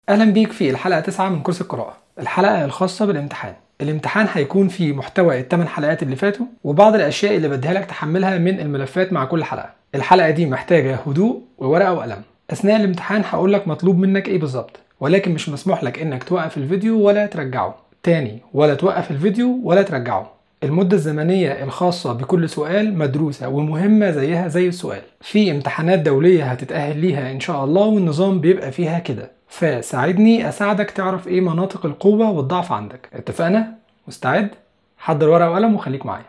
أهلا بيك في الحلقة 9 من كورس القراءة الحلقة الخاصة بالامتحان الامتحان هيكون فيه محتوى الثمان حلقات اللي فاتوا وبعض الأشياء اللي بديها لك تحملها من الملفات مع كل حلقة الحلقة دي محتاجة هدوء وورقة وقلم أثناء الامتحان هقول لك مطلوب منك إيه بالظبط ولكن مش مسموح لك إنك توقف الفيديو ولا ترجعه تاني ولا توقف الفيديو ولا ترجعه المدة الزمنية الخاصة بكل سؤال مدروسة ومهمة زيها زي السؤال في امتحانات دولية هتتأهل ليها إن شاء الله والنظام بيبقى فيها كده فساعدني أساعدك تعرف إيه مناطق القوة والضعف عندك اتفقنا؟ مستعد؟ حضر ورقة وقلم وخليك معايا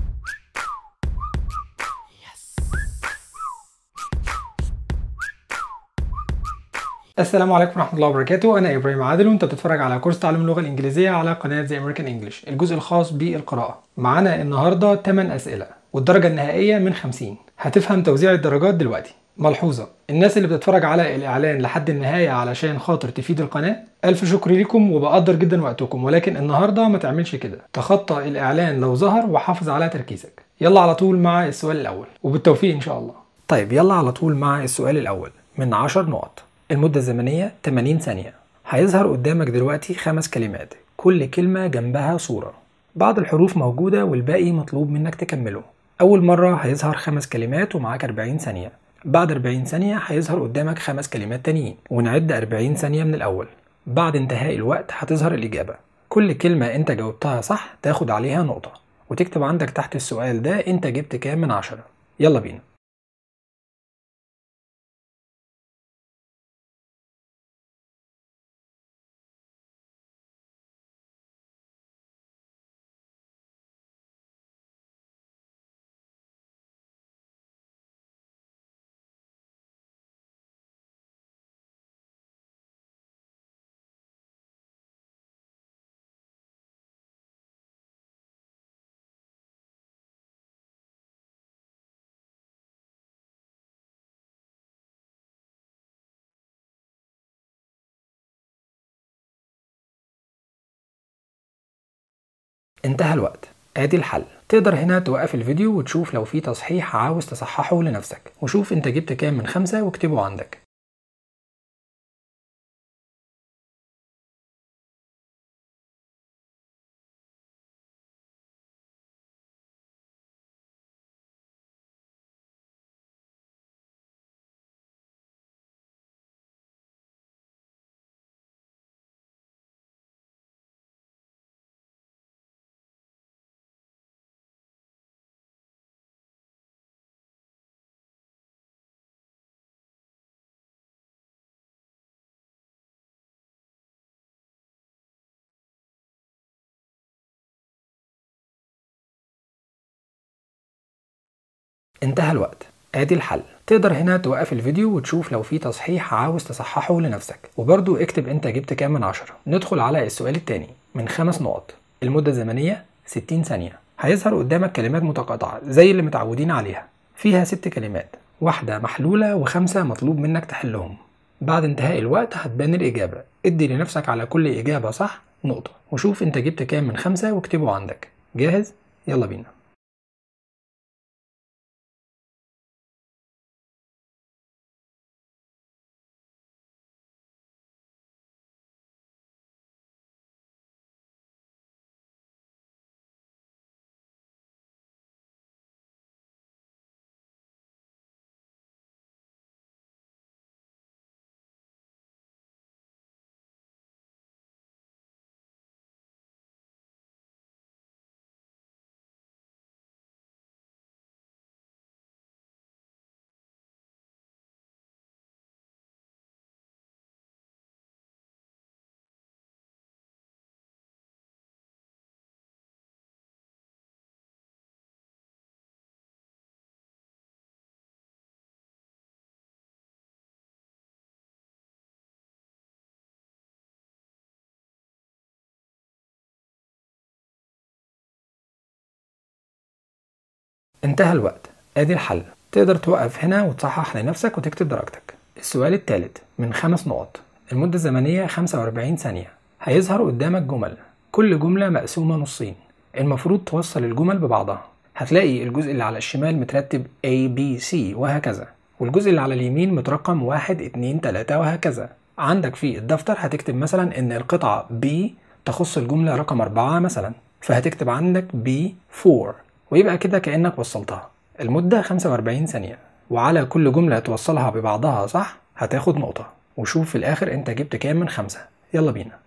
السلام عليكم ورحمة الله وبركاته أنا إبراهيم عادل وأنت بتتفرج على كورس تعلم اللغة الإنجليزية على قناة زي أمريكان إنجلش الجزء الخاص بالقراءة معانا النهاردة 8 أسئلة والدرجة النهائية من 50 هتفهم توزيع الدرجات دلوقتي ملحوظة الناس اللي بتتفرج على الإعلان لحد النهاية علشان خاطر تفيد القناة ألف شكر ليكم وبقدر جدا وقتكم ولكن النهاردة ما تعملش كده تخطى الإعلان لو ظهر وحافظ على تركيزك يلا على طول مع السؤال الأول وبالتوفيق إن شاء الله طيب يلا على طول مع السؤال الأول من 10 نقط المدة الزمنية 80 ثانية هيظهر قدامك دلوقتي خمس كلمات كل كلمة جنبها صورة بعض الحروف موجودة والباقي مطلوب منك تكمله أول مرة هيظهر خمس كلمات ومعاك 40 ثانية بعد 40 ثانية هيظهر قدامك خمس كلمات تانيين ونعد 40 ثانية من الأول بعد انتهاء الوقت هتظهر الإجابة كل كلمة أنت جاوبتها صح تاخد عليها نقطة وتكتب عندك تحت السؤال ده أنت جبت كام من عشرة يلا بينا انتهى الوقت ادي الحل تقدر هنا توقف الفيديو وتشوف لو في تصحيح عاوز تصححه لنفسك وشوف انت جبت كام من خمسة واكتبه عندك انتهى الوقت ادي الحل تقدر هنا توقف الفيديو وتشوف لو في تصحيح عاوز تصححه لنفسك وبرضو اكتب انت جبت كام من عشرة ندخل على السؤال التاني من خمس نقط المدة الزمنية 60 ثانية هيظهر قدامك كلمات متقاطعة زي اللي متعودين عليها فيها ست كلمات واحدة محلولة وخمسة مطلوب منك تحلهم بعد انتهاء الوقت هتبان الإجابة ادي لنفسك على كل إجابة صح نقطة وشوف انت جبت كام من خمسة واكتبه عندك جاهز؟ يلا بينا انتهى الوقت ادي الحل تقدر توقف هنا وتصحح لنفسك وتكتب درجتك السؤال الثالث من خمس نقط المدة الزمنية 45 ثانية هيظهر قدامك جمل كل جملة مقسومة نصين المفروض توصل الجمل ببعضها هتلاقي الجزء اللي على الشمال مترتب A B C وهكذا والجزء اللي على اليمين مترقم واحد اتنين تلاتة وهكذا عندك في الدفتر هتكتب مثلا ان القطعة B تخص الجملة رقم أربعة مثلا فهتكتب عندك B4 ويبقى كده كأنك وصلتها المدة 45 ثانية وعلى كل جملة توصلها ببعضها صح هتاخد نقطة وشوف في الآخر أنت جبت كام من خمسة يلا بينا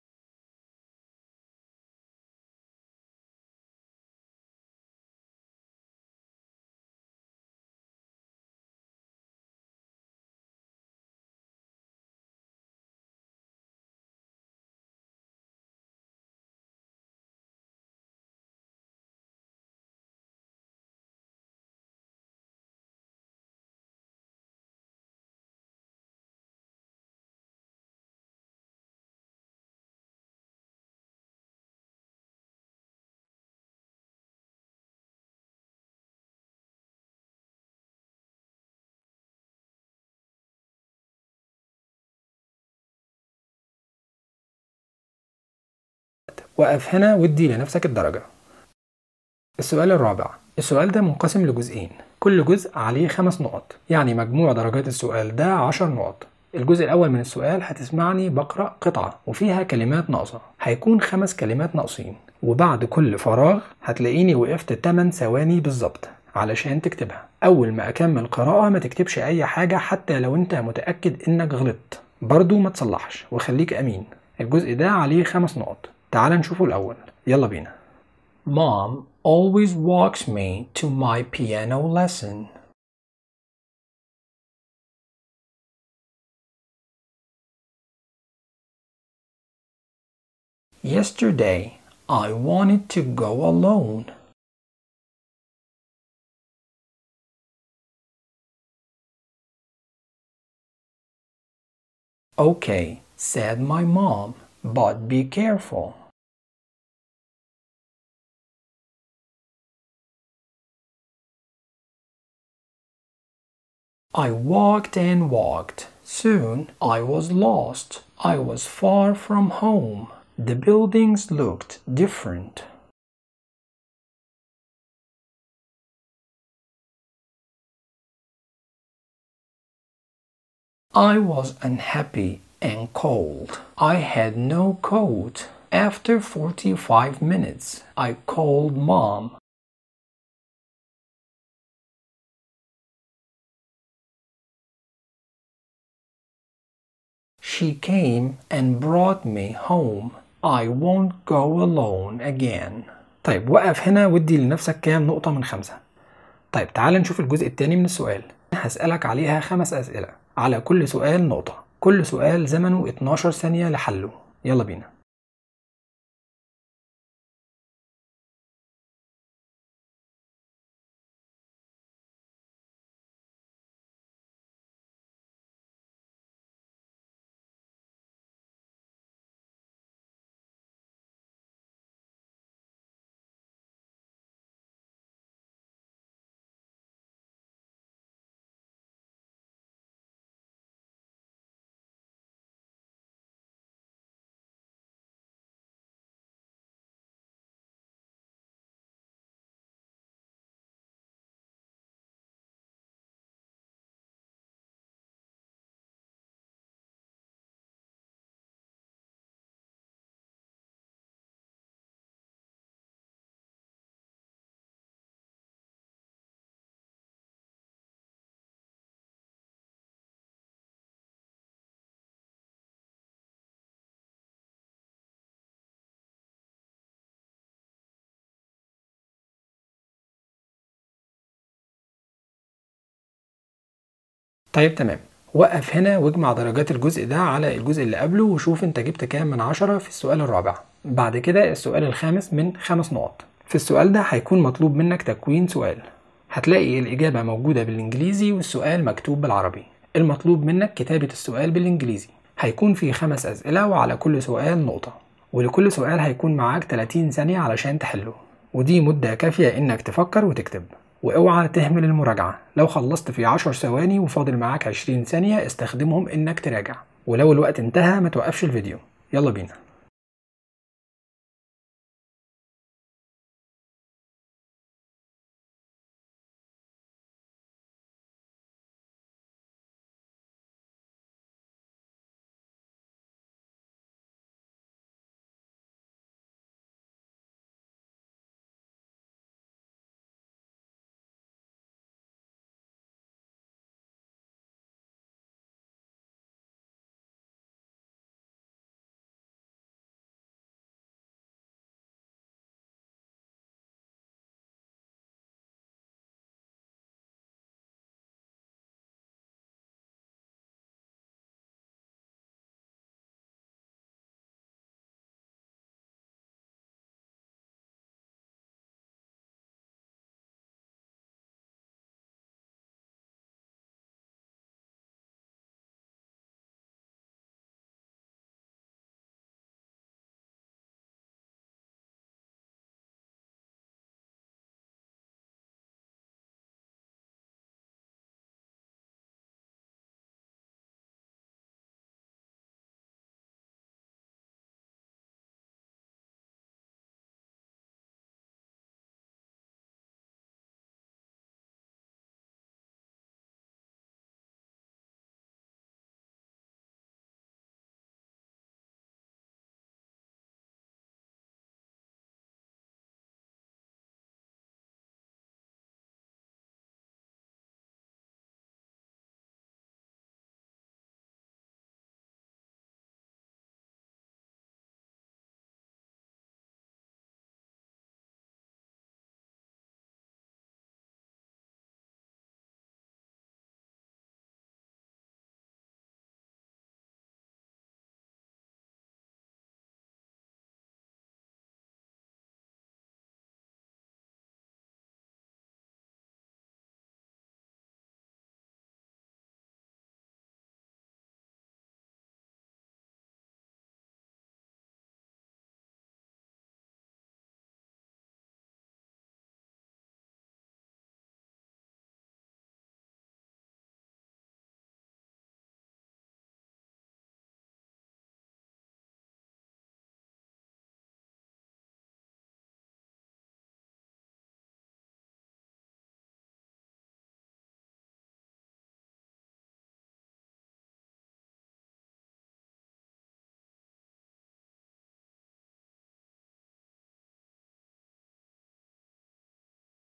وقف هنا وادي لنفسك الدرجة السؤال الرابع السؤال ده منقسم لجزئين كل جزء عليه خمس نقط يعني مجموع درجات السؤال ده عشر نقط الجزء الأول من السؤال هتسمعني بقرأ قطعة وفيها كلمات ناقصة هيكون خمس كلمات ناقصين وبعد كل فراغ هتلاقيني وقفت 8 ثواني بالظبط علشان تكتبها أول ما أكمل قراءة ما تكتبش أي حاجة حتى لو أنت متأكد إنك غلطت برضو ما تصلحش وخليك أمين الجزء ده عليه خمس نقط تعال نشوفه الأول يلا بينا Mom always walks me to my piano lesson. Yesterday, I wanted to go alone. Okay, said my mom, but be careful. I walked and walked. Soon I was lost. I was far from home. The buildings looked different. I was unhappy and cold. I had no coat. After 45 minutes, I called mom. She came and brought me home. I won't go alone again. طيب وقف هنا ودي لنفسك كام نقطة من خمسة. طيب تعال نشوف الجزء التاني من السؤال. هسألك عليها خمس أسئلة. على كل سؤال نقطة. كل سؤال زمنه 12 ثانية لحله. يلا بينا. طيب تمام وقف هنا واجمع درجات الجزء ده على الجزء اللي قبله وشوف انت جبت كام من عشرة في السؤال الرابع بعد كده السؤال الخامس من خمس نقط في السؤال ده هيكون مطلوب منك تكوين سؤال هتلاقي الإجابة موجودة بالإنجليزي والسؤال مكتوب بالعربي المطلوب منك كتابة السؤال بالإنجليزي هيكون في خمس أسئلة وعلى كل سؤال نقطة ولكل سؤال هيكون معاك 30 ثانية علشان تحله ودي مدة كافية إنك تفكر وتكتب واوعى تهمل المراجعة لو خلصت في 10 ثواني وفاضل معاك 20 ثانية استخدمهم إنك تراجع ولو الوقت انتهى ما توقفش الفيديو يلا بينا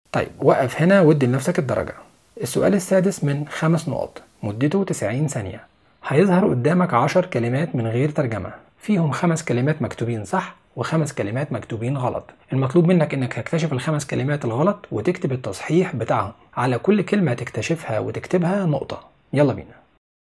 طيب وقف هنا وادي لنفسك الدرجة السؤال السادس من خمس نقط مدته 90 ثانية هيظهر قدامك 10 كلمات من غير ترجمة فيهم خمس كلمات مكتوبين صح وخمس كلمات مكتوبين غلط المطلوب منك انك تكتشف الخمس كلمات الغلط وتكتب التصحيح بتاعهم على كل كلمة تكتشفها وتكتبها نقطة يلا بينا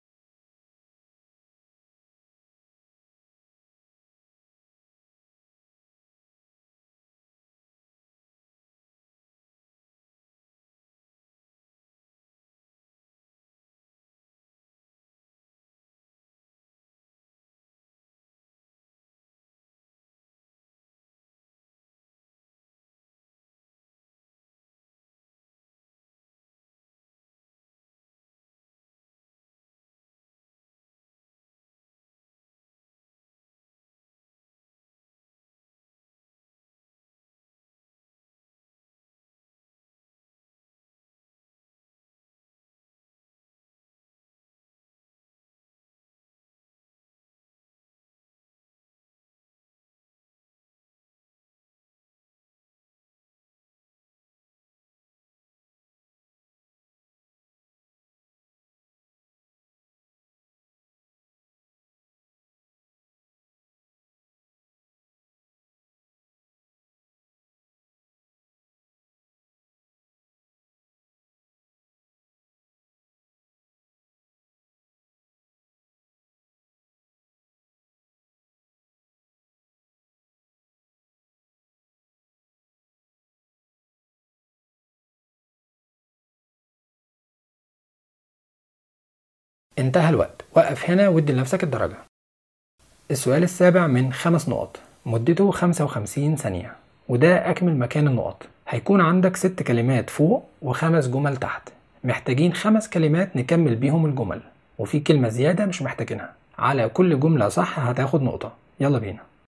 انتهى الوقت وقف هنا وادي لنفسك الدرجة السؤال السابع من خمس نقط مدته 55 ثانية وده أكمل مكان النقط هيكون عندك ست كلمات فوق وخمس جمل تحت محتاجين خمس كلمات نكمل بيهم الجمل وفي كلمة زيادة مش محتاجينها على كل جملة صح هتاخد نقطة يلا بينا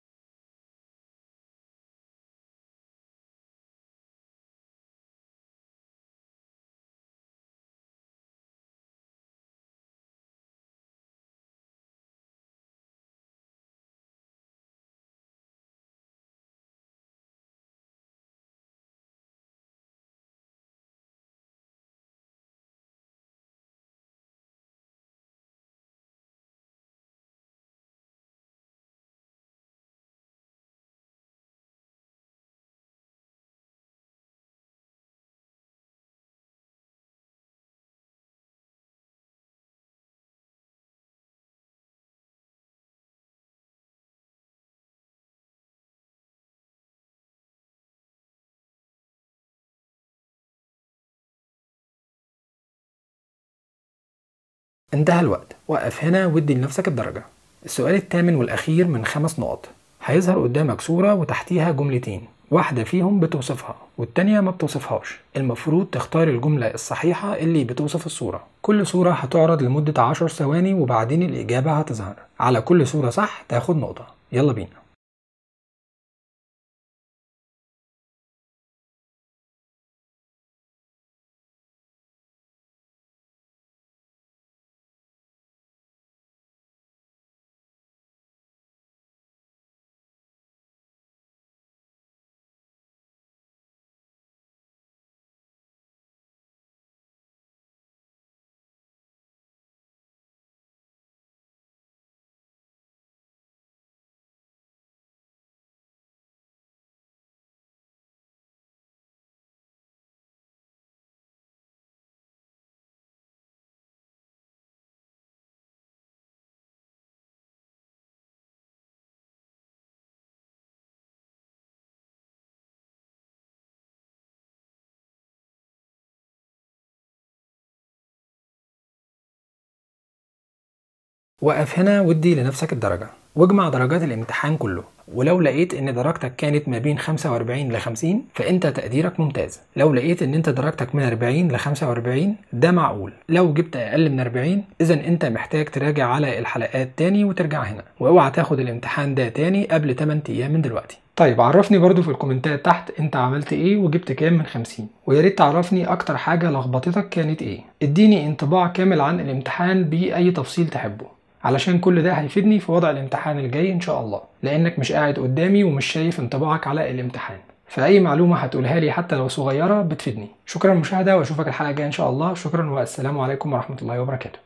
انتهى الوقت وقف هنا وادي لنفسك الدرجة السؤال الثامن والأخير من خمس نقط هيظهر قدامك صورة وتحتيها جملتين واحدة فيهم بتوصفها والتانية ما بتوصفهاش المفروض تختار الجملة الصحيحة اللي بتوصف الصورة كل صورة هتعرض لمدة عشر ثواني وبعدين الإجابة هتظهر على كل صورة صح تاخد نقطة يلا بينا وقف هنا وادي لنفسك الدرجة واجمع درجات الامتحان كله ولو لقيت ان درجتك كانت ما بين 45 ل 50 فانت تقديرك ممتاز لو لقيت ان انت درجتك من 40 ل 45 ده معقول لو جبت اقل من 40 اذا انت محتاج تراجع على الحلقات تاني وترجع هنا واوعى تاخد الامتحان ده تاني قبل 8 ايام من دلوقتي طيب عرفني برضو في الكومنتات تحت انت عملت ايه وجبت كام من 50 ويا ريت تعرفني اكتر حاجة لخبطتك كانت ايه اديني انطباع كامل عن الامتحان باي تفصيل تحبه علشان كل ده هيفيدني في وضع الامتحان الجاي ان شاء الله لانك مش قاعد قدامي ومش شايف انطباعك على الامتحان فأي معلومة هتقولها لي حتى لو صغيرة بتفيدني شكرا للمشاهدة وأشوفك الحلقة الجاية إن شاء الله شكرا والسلام عليكم ورحمة الله وبركاته